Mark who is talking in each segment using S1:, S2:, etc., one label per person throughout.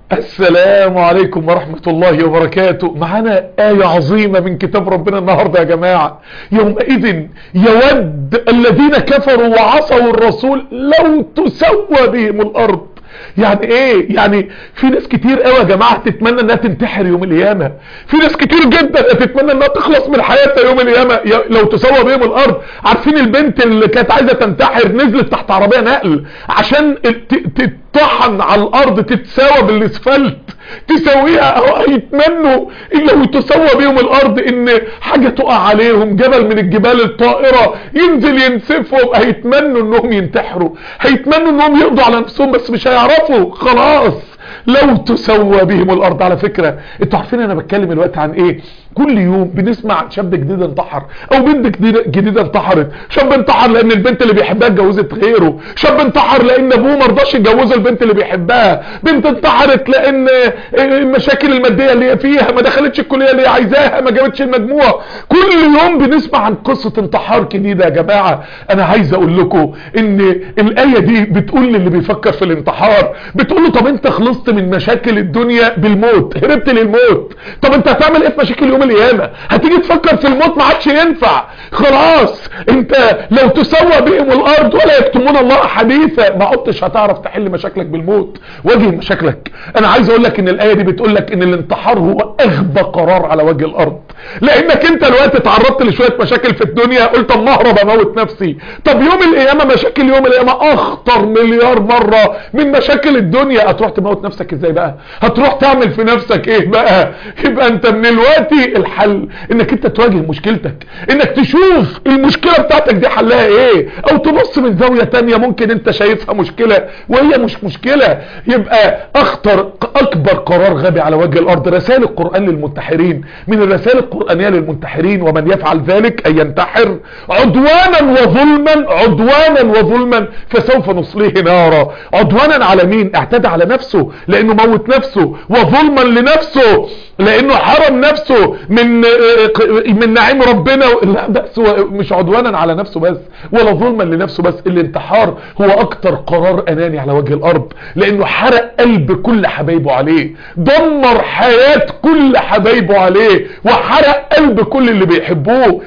S1: السلام عليكم ورحمة الله وبركاته معنا آية عظيمة من كتاب ربنا النهاردة يا جماعة يومئذ يود الذين كفروا وعصوا الرسول لو تسوى بهم الأرض يعني ايه يعني في ناس كتير قوي يا جماعه تتمنى انها تنتحر يوم القيامه في ناس كتير جدا تتمنى انها تخلص من حياتها يوم القيامه لو تسوى بهم الارض عارفين البنت اللي كانت عايزه تنتحر نزلت تحت عربيه نقل عشان تطحن على الارض تتساوى بالاسفلت تسويها او يتمنوا ان لو تسوى بهم الارض ان حاجه تقع عليهم جبل من الجبال الطائره ينزل ينسفهم هيتمنوا انهم ينتحروا هيتمنوا انهم يقضوا على نفسهم بس مش هيعرفوا خلاص لو تسوى بهم الارض على فكرة انتوا عارفين انا بتكلم الوقت عن ايه كل يوم بنسمع عن شاب جديد انتحر او بنت جديدة, جديدة انتحرت شاب انتحر لان البنت اللي بيحبها اتجوزت غيره شاب انتحر لان ابوه مرضاش يجوز البنت اللي بيحبها بنت انتحرت لان المشاكل المادية اللي هي فيها ما دخلتش الكلية اللي هي عايزاها ما جابتش المجموع كل يوم بنسمع عن قصة انتحار جديدة يا جماعة انا عايز اقول لكم ان الاية دي بتقول للي بيفكر في الانتحار بتقول له طب انت خلصت من مشاكل الدنيا بالموت هربت للموت طب انت هتعمل ايه في مشاكل يوم القيامه هتيجي تفكر في الموت ما عادش ينفع خلاص انت لو تسوى بهم الارض ولا يكتمون الله حديثا ما عدتش هتعرف تحل مشاكلك بالموت واجه مشاكلك انا عايز اقول لك ان الايه دي بتقول لك ان الانتحار هو اغبى قرار على وجه الارض لانك انت دلوقتي اتعرضت لشويه مشاكل في الدنيا قلت اما اهرب اموت نفسي طب يوم القيامه مشاكل يوم القيامه اخطر مليار مره من مشاكل الدنيا هتروح تموت نفسك ازاي بقى هتروح تعمل في نفسك ايه بقى يبقى انت من الوقت الحل انك انت تواجه مشكلتك انك تشوف المشكله بتاعتك دي حلها ايه او تبص من زاويه تانية ممكن انت شايفها مشكله وهي مش مشكله يبقى اخطر اكبر قرار غبي على وجه الارض رسائل القران للمنتحرين من الرسائل القرانيه للمنتحرين ومن يفعل ذلك اي ينتحر عدوانا وظلما عدوانا وظلما فسوف نصليه نارا عدوانا على مين اعتدى على نفسه لانه موت نفسه وظلما لنفسه لانه حرم نفسه من من نعيم ربنا لا بس مش عدوانا على نفسه بس ولا ظلما لنفسه بس الانتحار هو اكتر قرار اناني على وجه الارض لانه حرق قلب كل حبايبه عليه دمر حياة كل حبايبه عليه وحرق قلب كل اللي بيحبوه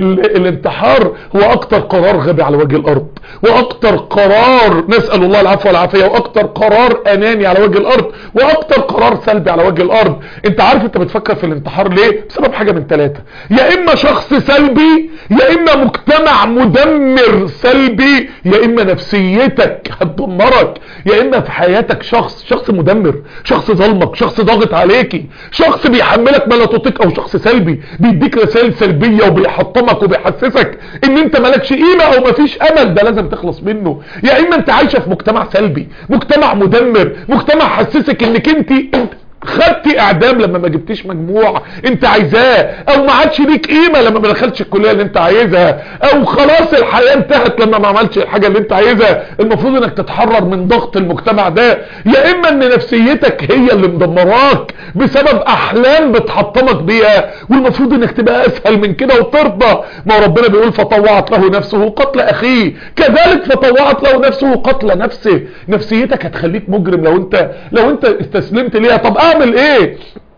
S1: الانتحار هو اكتر قرار غبي على وجه الارض واكتر قرار نسأل الله العفو والعافية واكتر قرار اناني على وجه الارض واكتر قرار سلبي على وجه الارض انت عارف انت بتفكر في الانتحار ليه بسبب حاجة من ثلاثة يا اما شخص سلبي يا اما مجتمع مدمر سلبي يا اما نفسيتك هتدمرك يا اما في حياتك شخص شخص مدمر شخص ظلمك شخص ضاغط عليكي شخص بيحملك ما لا تطيق او شخص سلبي بيديك رسائل سلبية وبيحطمك وبيحسسك ان انت مالكش قيمة او مفيش امل ده لازم تخلص منه يا اما انت عايشة في مجتمع سلبي مجتمع مدمر مجتمع حسسك انك انت, انت خدتي اعدام لما ما جبتيش مجموع انت عايزاه او ما عادش ليك قيمه لما ما دخلتش الكليه اللي انت عايزها او خلاص الحياه انتهت لما ما عملتش الحاجه اللي انت عايزها المفروض انك تتحرر من ضغط المجتمع ده يا اما ان نفسيتك هي اللي مدمراك بسبب احلام بتحطمك بيها والمفروض انك تبقى اسهل من كده وترضى ما ربنا بيقول فطوعت له نفسه قتل اخيه كذلك فطوعت له نفسه قتل نفسه نفسيتك هتخليك مجرم لو انت لو انت استسلمت ليها طب اعمل ايه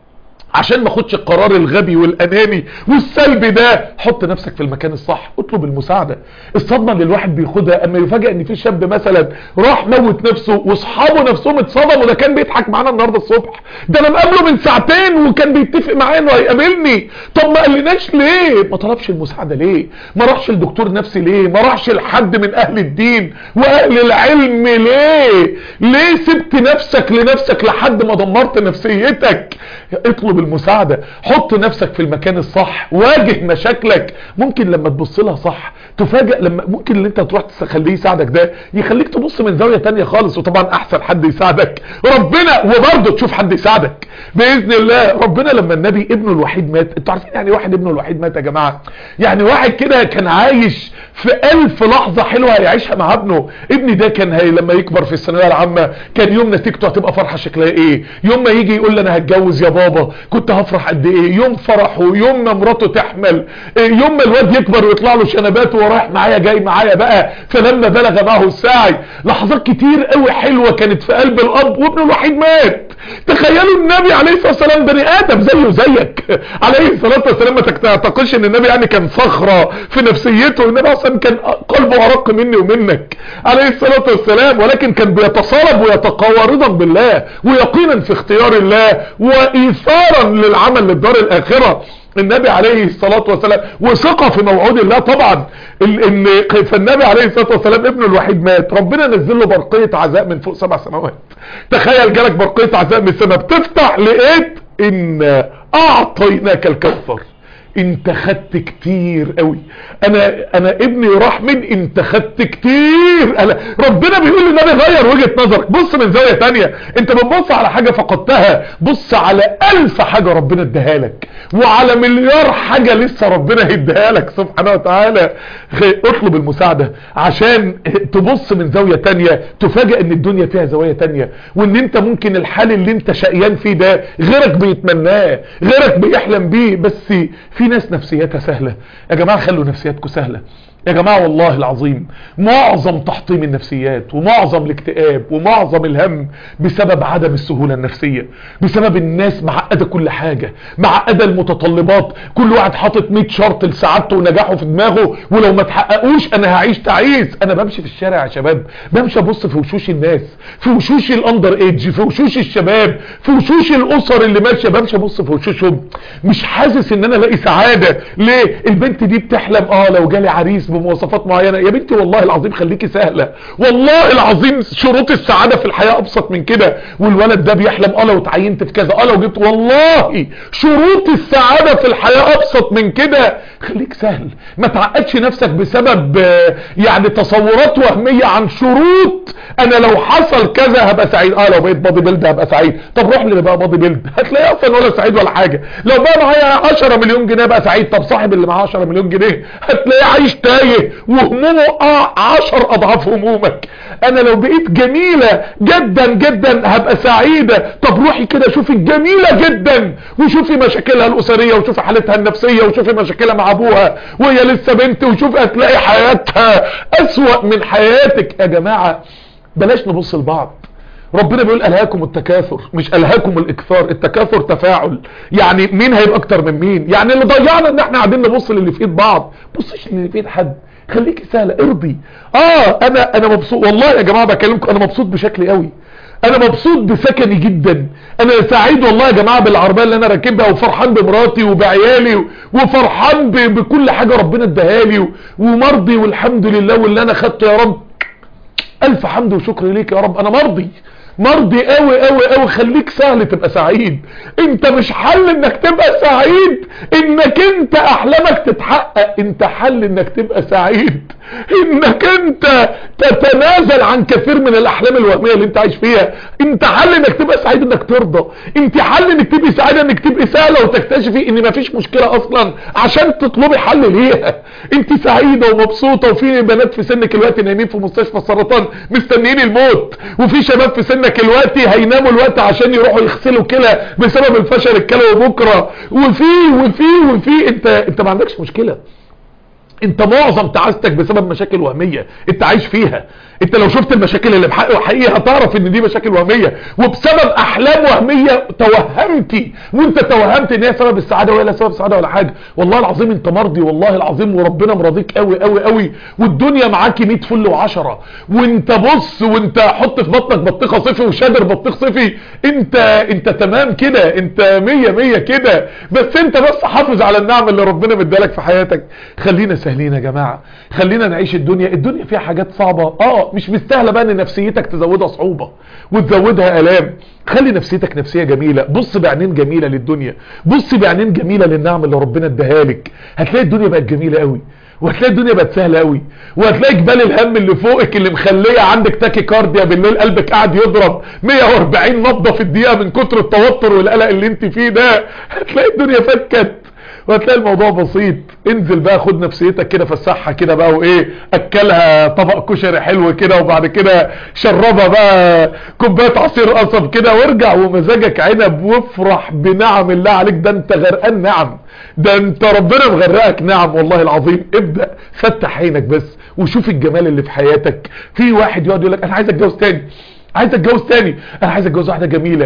S1: عشان ما اخدش القرار الغبي والاناني والسلبي ده حط نفسك في المكان الصح اطلب المساعدة الصدمة اللي الواحد بياخدها اما يفاجئ ان في شاب مثلا راح موت نفسه واصحابه نفسهم اتصدموا ده كان بيضحك معانا النهارده الصبح ده انا مقابله من ساعتين وكان بيتفق معايا انه هيقابلني طب ما قالناش ليه ما طلبش المساعدة ليه ما راحش لدكتور نفسي ليه ما راحش لحد من اهل الدين واهل العلم ليه ليه سبت نفسك لنفسك لحد ما دمرت نفسيتك اطلب المساعدة حط نفسك في المكان الصح واجه مشاكلك ممكن لما تبص لها صح تفاجئ لما ممكن اللي انت تروح تخليه يساعدك ده يخليك تبص من زاوية تانية خالص وطبعا احسن حد يساعدك ربنا وبرضه تشوف حد يساعدك باذن الله ربنا لما النبي ابنه الوحيد مات انتوا عارفين يعني واحد ابنه الوحيد مات يا جماعة يعني واحد كده كان عايش في الف لحظة حلوة هيعيشها مع ابنه ابني ده كان هي لما يكبر في الثانويه العامة كان يوم نتيجته هتبقى فرحة شكلها ايه يوم ما يجي يقول لي انا هتجوز يا بابا كنت هفرح قد ايه يوم فرحه يوم ما مراته تحمل يوم ما الواد يكبر ويطلع له شنبات ورايح معايا جاي معايا بقى فلما بلغ معه الساعي لحظات كتير قوي حلوة كانت في قلب الاب وابنه الوحيد مات تخيلوا النبي عليه الصلاة والسلام بني ادم زيه زيك عليه الصلاة والسلام ما تعتقدش ان النبي يعني كان صخرة في نفسيته النبي اصلا كان قلبه ارق مني ومنك عليه الصلاة والسلام ولكن كان بيتصالب ويتقوى رضا بالله ويقينا في اختيار الله وايثارا للعمل للدار الاخرة النبي عليه الصلاة والسلام وثقة في موعود الله طبعا ان فالنبي عليه الصلاة والسلام ابنه الوحيد مات ربنا نزل له برقية عزاء من فوق سبع سماوات تخيل جالك برقية عزاء من السماء بتفتح لقيت ان اعطيناك الكوثر انت خدت كتير قوي انا انا ابني راح من انت خدت كتير أنا ربنا بيقول للنبي غير وجهة نظرك بص من زاوية تانية انت بتبص على حاجة فقدتها بص على الف حاجة ربنا اداها لك وعلى مليار حاجة لسه ربنا هيديها لك سبحانه وتعالى اطلب المساعدة عشان تبص من زاوية تانية تفاجئ ان الدنيا فيها زوايا تانية وان انت ممكن الحال اللي انت شقيان فيه ده غيرك بيتمناه غيرك بيحلم بيه بس في ناس نفسيتها سهلة يا جماعة خلوا نفسياتكم سهلة يا جماعة والله العظيم معظم تحطيم النفسيات ومعظم الاكتئاب ومعظم الهم بسبب عدم السهولة النفسية بسبب الناس معقدة كل حاجة معقدة المتطلبات كل واحد حاطط 100 شرط لسعادته ونجاحه في دماغه ولو ما تحققوش انا هعيش تعيس انا بمشي في الشارع يا شباب بمشي ابص في وشوش الناس في وشوش الاندر ايدج في وشوش الشباب في وشوش الاسر اللي ماشيه بمشي ابص في وشوشهم مش حاسس ان انا الاقي سعادة ليه البنت دي بتحلم اه لو جالي عريس بمواصفات معينة يا بنتي والله العظيم خليكي سهلة والله العظيم شروط السعادة في الحياة ابسط من كده والولد ده بيحلم اه لو اتعينت في كذا اه لو جبت والله شروط السعادة في الحياة ابسط من كده خليك سهل ما تعقدش نفسك بسبب يعني تصورات وهمية عن شروط انا لو حصل كذا هبقى سعيد اه لو بقيت بادي بيلد هبقى سعيد طب روح اللي بقى بادي بيلد هتلاقيه اصلا ولا سعيد ولا حاجة لو بقى معايا 10 مليون جنيه بقى سعيد طب صاحب اللي معاه 10 مليون جنيه هتلاقيه عايش تايه وهمومه اه 10 اضعاف همومك انا لو بقيت جميلة جدا جدا هبقى سعيدة طب روحي كده شوفي الجميلة جدا وشوفي مشاكلها الاسرية وشوفي حالتها النفسية وشوفي مشاكلها مع ابوها وهي لسه بنت وشوفي هتلاقي حياتها اسوأ من حياتك يا جماعة بلاش نبص لبعض ربنا بيقول الهاكم التكاثر مش الهاكم الاكثار التكاثر تفاعل يعني مين هيبقى اكتر من مين يعني اللي ضيعنا ان احنا قاعدين نبص للي في ايد بعض بصش للي في ايد حد خليكي سهله ارضي اه انا انا مبسوط والله يا جماعه بكلمكم انا مبسوط بشكل قوي انا مبسوط بسكني جدا انا سعيد والله يا جماعه بالعربيه اللي انا راكبها وفرحان بمراتي وبعيالي وفرحان بكل حاجه ربنا اداها لي ومرضي والحمد لله واللي انا خدته يا رب الف حمد وشكر ليك يا رب انا مرضي مرضي قوي قوي قوي خليك سهل تبقى سعيد انت مش حل انك تبقى سعيد انك انت احلامك تتحقق انت حل انك تبقى سعيد انك انت تتنازل عن كثير من الاحلام الوهمية اللي انت عايش فيها انت حل انك تبقى سعيد انك ترضى انت حل انك تبقى سعيدة انك تبقى سهلة وتكتشفي ان مفيش مشكلة اصلا عشان تطلبي حل ليها انت سعيدة ومبسوطة وفي بنات في سنك الوقت نايمين في مستشفى السرطان مستنيين الموت وفي شباب في سنك الوقت هيناموا الوقت عشان يروحوا يغسلوا كلى بسبب الفشل الكلوي بكرة وفي وفي وفي انت انت ما عندكش مشكلة انت معظم تعاستك بسبب مشاكل وهمية انت عايش فيها انت لو شفت المشاكل اللي بحقه حقيقة هتعرف ان دي مشاكل وهمية وبسبب احلام وهمية توهمتي وانت توهمت ان هي سبب السعادة ولا سبب السعادة ولا حاجة والله العظيم انت مرضي والله العظيم وربنا مرضيك قوي قوي قوي والدنيا معاكي 100 فل وعشرة وانت بص وانت حط في بطنك بطيخة صيفي وشادر بطيخ صيفي انت انت تمام كده انت مية مية كده بس انت بس حافظ على النعم اللي ربنا مدالك في حياتك خلينا سهلين يا جماعة خلينا نعيش الدنيا الدنيا فيها حاجات صعبة اه مش مستاهله بقى ان نفسيتك تزودها صعوبة وتزودها الام خلي نفسيتك نفسية جميلة بص بعينين جميلة للدنيا بص بعينين جميلة للنعم اللي ربنا اداها لك هتلاقي الدنيا بقت جميلة قوي وهتلاقي الدنيا بقت سهلة قوي وهتلاقي جبال الهم اللي فوقك اللي مخلية عندك تاكي كارديا بالليل قلبك قاعد يضرب 140 نبضة في الدقيقة من كتر التوتر والقلق اللي انت فيه ده هتلاقي الدنيا فكت وهتلاقي الموضوع بسيط انزل بقى خد نفسيتك كده فسحها كده بقى وايه اكلها طبق كشري حلو كده وبعد كده شربها بقى كوبايه عصير قصب كده وارجع ومزاجك عنب وافرح بنعم الله عليك ده انت غرقان نعم ده انت ربنا مغرقك نعم والله العظيم ابدأ فتح عينك بس وشوف الجمال اللي في حياتك في واحد يقعد يقول لك انا عايز اتجوز تاني عايز اتجوز تاني انا عايز اتجوز واحده جميله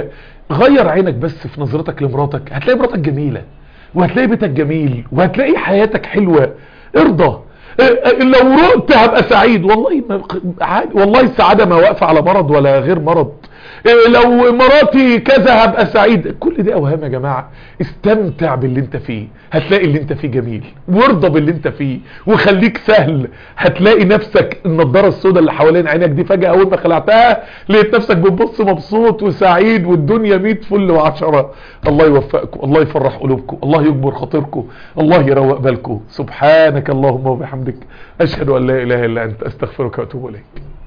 S1: غير عينك بس في نظرتك لمراتك هتلاقي مراتك جميلة وهتلاقي بيتك جميل وهتلاقي حياتك حلوة ارضى لو رقت هبقى سعيد والله ما عادي والله السعادة ما واقفة على مرض ولا غير مرض لو مراتي كذا هبقى سعيد كل دي اوهام يا جماعة استمتع باللي انت فيه هتلاقي اللي انت فيه جميل وارضى باللي انت فيه وخليك سهل هتلاقي نفسك النضارة السوداء اللي حوالين عينك دي فجأة اول ما خلعتها لقيت نفسك بتبص مبسوط وسعيد والدنيا 100 فل وعشرة الله يوفقكم الله يفرح قلوبكم الله يكبر خاطركم الله يروق بالكم سبحانك اللهم وبحمدك اشهد ان لا اله الا انت استغفرك واتوب اليك